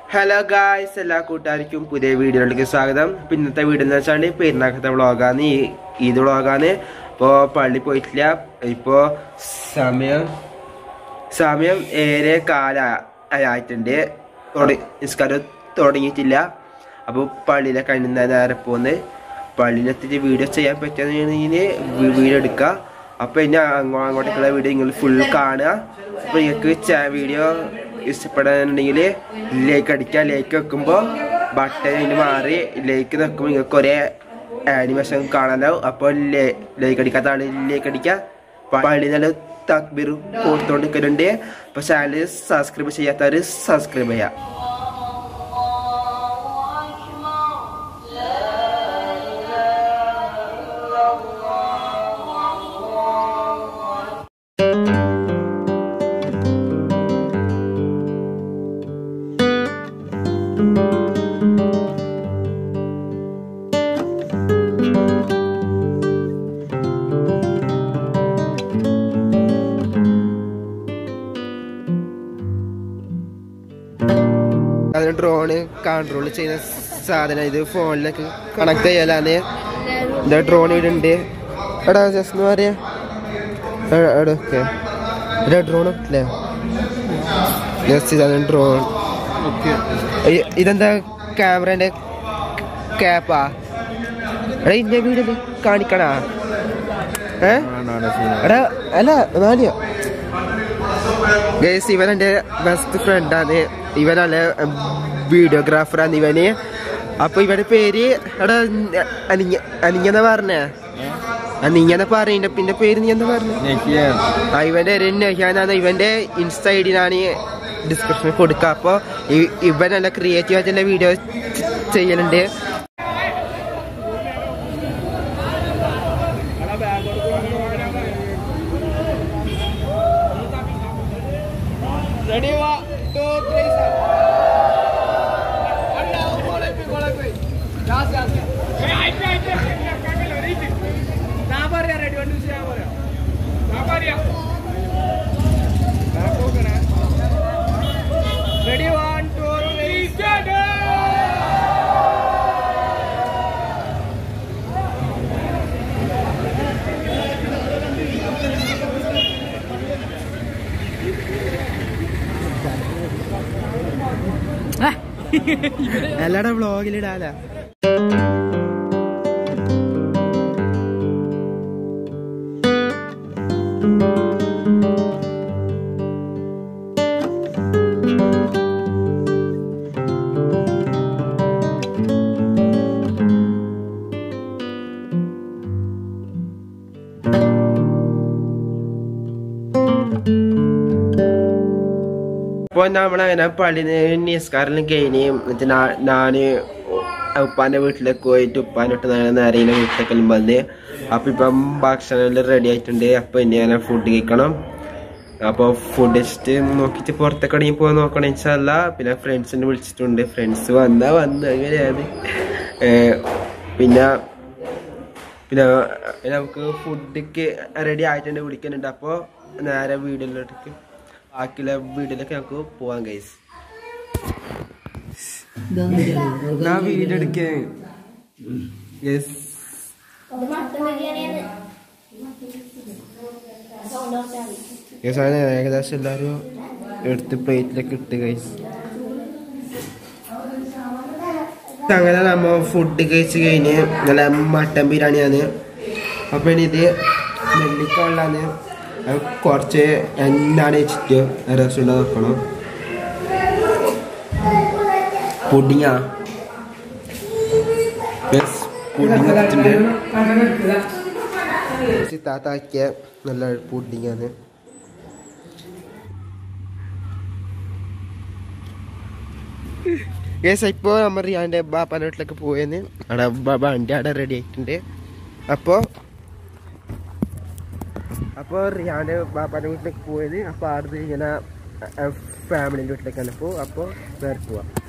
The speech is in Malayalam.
ഹലോ ഗായ്സ് എല്ലാ കൂട്ടുകാർക്കും പുതിയ വീഡിയോയിലേക്ക് സ്വാഗതം ഇപ്പൊ ഇന്നത്തെ വീഡിയോ എന്ന് വെച്ചാൽ പെരുന്നാക്കത്തെ വ്ളോഗാണ് ഈ ഈദ് വ്ളോഗാണ് ഇപ്പോൾ പള്ളി പോയിട്ടില്ല ഇപ്പോൾ സമയം സമയം ഏറെ കാല ആയിട്ടുണ്ട് തുട- നിസ്കാരം തുടങ്ങിയിട്ടില്ല അപ്പോൾ പള്ളിയിലെ കഴിഞ്ഞ നേരെ പോകുന്നത് പള്ളിയിലെത്തിയിട്ട് വീഡിയോ ചെയ്യാൻ പറ്റുന്നതിന് വീഡിയോ എടുക്കുക അപ്പോൾ ഇനി അങ്ങോ അങ്ങോട്ടേക്കുള്ള വീഡിയോ നിങ്ങൾ ഫുൾ കാണുക അപ്പോൾ നിങ്ങൾക്ക് വീഡിയോ ഇഷ്ടപ്പെടാനുണ്ടെങ്കിൽ ലൈക്ക് അടിക്കുക ലൈക്ക് വെക്കുമ്പോൾ ബട്ടൺ ഇതിന് മാറി ലൈക്ക് വെക്കുമ്പോൾ നിങ്ങൾക്ക് ഒരേ ആനിമേഷൻ കാണാനാവും അപ്പോൾ ലൈക്ക് അടിക്കാത്ത ആൾ ലൈക്ക് അടിക്കുക പള്ളി നല്ല തക്ബീർ കൊടുത്തോണ്ട് നിൽക്കുന്നുണ്ട് അപ്പോൾ ചാനൽ സബ്സ്ക്രൈബ് ചെയ്യാത്തവർ സബ്സ്ക്രൈബ് ചെയ്യാം അതിന് ഡ്രോണ് കൺട്രോൾ ചെയ്യുന്ന സാധനം ഇത് ഫോണിലേക്ക് കണക്ട് ചെയ്യാനാണ് ഇതാ ഡ്രോൺ ഇവിടെ ഉണ്ട് എടാ ജസ്റ്റ് പറയാ എടാ ഓക്കെ എടാ ഡ്രോൺ അല്ലേ ജസ്റ്റ് ഇതാണ് ഡ്രോൺ ഇതെന്താ ക്യാമറന്റെ ക്യാപ്പാ എടാ ഇന്ന വീഡിയോ കാണിക്കണാ ഏ എടാ അല്ല നാലിയോ ഗൈസ് ഇവൻ എൻ്റെ ബെസ്റ്റ് ഫ്രണ്ടാണ് ഇവനല്ല വീഡിയോഗ്രാഫറാണ് ഇവന് അപ്പൊ ഇവന്റെ പേര് എടാ അനിഞ്ഞ അനിഞ്ഞെന്നാ പറഞ്ഞേ അനിഞ്ഞെന്നാ പറയണ്ട പിന്നെ പേര് നീ എന്താ പറഞ്ഞ ആ ഇവന്റെ ഒരു നെഹ്യാനാണ് ഇവന്റെ ഇൻസ്റ്റ ഐ ഡിനാണ് ഡിസ്ക്രിപ്ഷനിൽ കൊടുക്കുക അപ്പൊ ഇ- ഇവൻ നല്ല ക്രിയേറ്റീവ് ആയിട്ടുള്ള വീഡിയോ ചെയ്യലുണ്ട് Ready, one, two, three, start. അല്ല, ഗോളെ പോയി, ഗോളെ പോയി. Last, last. ഞാൻ പറയാം റെഡി വണ്ടി ചെയ്യാൻ പറയാം ഞാൻ പറയാം ready one two three start എല്ലാടെ വ്ളോഗിലിടാല ഇപ്പൊ നമ്മളങ്ങനെ പള്ളിന്ന് നിസ്കാരം കഴിഞ്ഞ് എന്നിട്ട് നാ- ഞാന് ഉപ്പാന്റെ വീട്ടിലേക്ക് പോയിട്ട് ഉപ്പാനോട്ട് നേരെ ഇങ്ങനെ വീട്ടിലേക്ക് വന്ന് അപ്പൊ ഇപ്പം ഭക്ഷണം എല്ലാം റെഡി ആയിട്ടുണ്ട് അപ്പൊ ഇനി ഞാൻ ഫുഡ് കഴിക്കണം അപ്പൊ ഫുഡ് കഴിച്ചിട്ട് നോക്കിയിട്ട് പുറത്തൊക്കെ ഇടങ്ങി പോകാൻ നോക്കണം ഇൻഷല്ല പിന്നെ ഫ്രണ്ട്സിനെ വിളിച്ചിട്ടുണ്ട് ഫ്രണ്ട്സ് വന്നാ വന്ന് അങ്ങനെയാണ് ഏർ പിന്നെ പിന്നെ നമുക്ക് ഫുഡൊക്കെ റെഡി ആയിട്ടുണ്ട് വിളിക്കുന്നുണ്ട് അപ്പോൾ നേരെ വീടിലോട്ടേക്ക് ബാക്കിയുള്ള വീട്ടിലേക്ക് നമുക്ക് പോവാം ഗൈസ് ഞാൻ വീടെടുക്കേ ഗൈസ് ഗൈസ് അങ്ങനെ ഏകദേശം എല്ലാവരും എടുത്ത് പ്ലേറ്റിലേക്ക് ഇട്ട് ഗൈസ് അങ്ങനെ നമ്മ ഫുഡ് കഴിച്ച് കഴിഞ്ഞ് നല്ല മട്ടൻ ബിരിയാണിയാണ് അപ്പം ഇനി ഇത് നെല്ലിക്കള്ളാണ് കുറച്ച് എണ്ണാണ് വെച്ചിട്ട് രസമുള്ള നോക്കണം പുഡിങ്ങാ യെസ് പുഡിങ് വെച്ചിട്ടുണ്ട് താത്താക്കിയ നല്ല പുഡിങ്ങാണ് യെസ് ഇപ്പോൾ നമ്മൾ റിയാൻ്റെ ബാപ്പാൻ്റെ വീട്ടിലേക്ക് പോയെന്ന് അവിടെ ബ- വണ്ടി അവിടെ റെഡി ആയിട്ടുണ്ട് അപ്പോൾ അപ്പോൾ റിയാൻ്റെ ബാപ്പാൻ്റെ വീട്ടിലേക്ക് പോയത് അപ്പോൾ അവിടുന്ന് ഇങ്ങനെ ഫാമിലിൻ്റെ വീട്ടിലേക്കാണ് ഇപ്പോൾ അപ്പോൾ നേരെ പോവാം